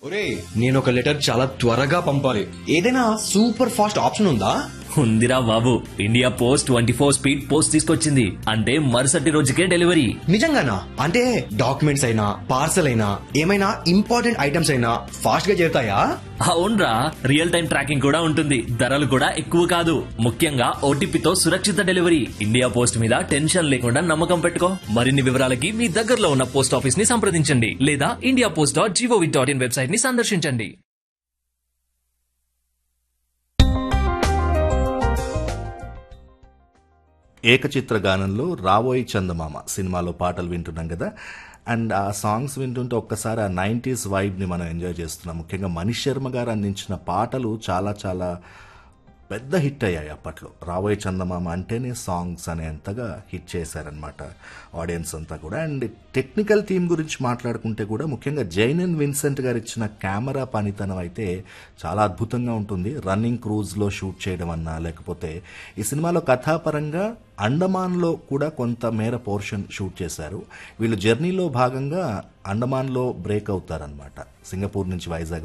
ఒరే నేను ఒక లెటర్ చాలా త్వరగా పంపాలి ఏదైనా సూపర్ ఫాస్ట్ ఆప్షన్ ఉందా ఉందిరా బాబు India post twenty four speed post తీసుకొచ్చింది అంటే మరుసటి రోజుకే డెలివరీ నిజంగానా అంటే డాక్యుమెంట్స్ అయినా పార్సల్ అయినా ఏమైనా ఇంపార్టెంట్ ఐటమ్స్ అయినా ఫాస్ట్ గా చేరుతాయా అవునరా రియల్ టైం ట్రాకింగ్ కూడా ఉంటుంది ధరలు కూడా ఎక్కువ కాదు ముఖ్యంగా ఓటీపీతో సురక్షిత డెలివరీ ఇండియా పోస్ట్ మీద టెన్షన్ లేకుండా నమ్మకం పెట్టుకో మరిన్ని వివరాలకి మీ దగ్గరలో ఉన్న పోస్ట్ ఆఫీస్ ని సంప్రదించండి లేదా India post dot G O V dot in website ని సందర్శించండి ఏకచిత్ర గానంలో రాబోయి చందమామ సినిమాలో పాటలు వింటున్నాం కదా అండ్ ఆ సాంగ్స్ వింటుంటే ఒక్కసారి ఆ నైంటీస్ వైబ్ని మనం ఎంజాయ్ చేస్తున్నాం ముఖ్యంగా మనీష్ శర్మ గారు అందించిన పాటలు చాలా చాలా పెద్ద హిట్ అయ్యాయి అప్పట్లో రాబోయే చందమామ అంటేనే సాంగ్స్ అనేంతగా హిట్ చేశారనమాట ఆడియన్స్ అంతా కూడా అండ్ టెక్నికల్ థీమ్ గురించి మాట్లాడుకుంటే కూడా ముఖ్యంగా జైనన్ విన్సెంట్ గారు ఇచ్చిన కెమెరా పనితనం అయితే చాలా అద్భుతంగా ఉంటుంది రన్నింగ్ క్రూజ్లో షూట్ చేయడం అన్నా లేకపోతే ఈ సినిమాలో కథాపరంగా అండమాన్లో కూడా కొంత మేర పోర్షన్ షూట్ చేశారు వీళ్ళు జర్నీలో భాగంగా అండమాన్లో బ్రేక్ అవుతారనమాట సింగపూర్ నుంచి వైజాగ్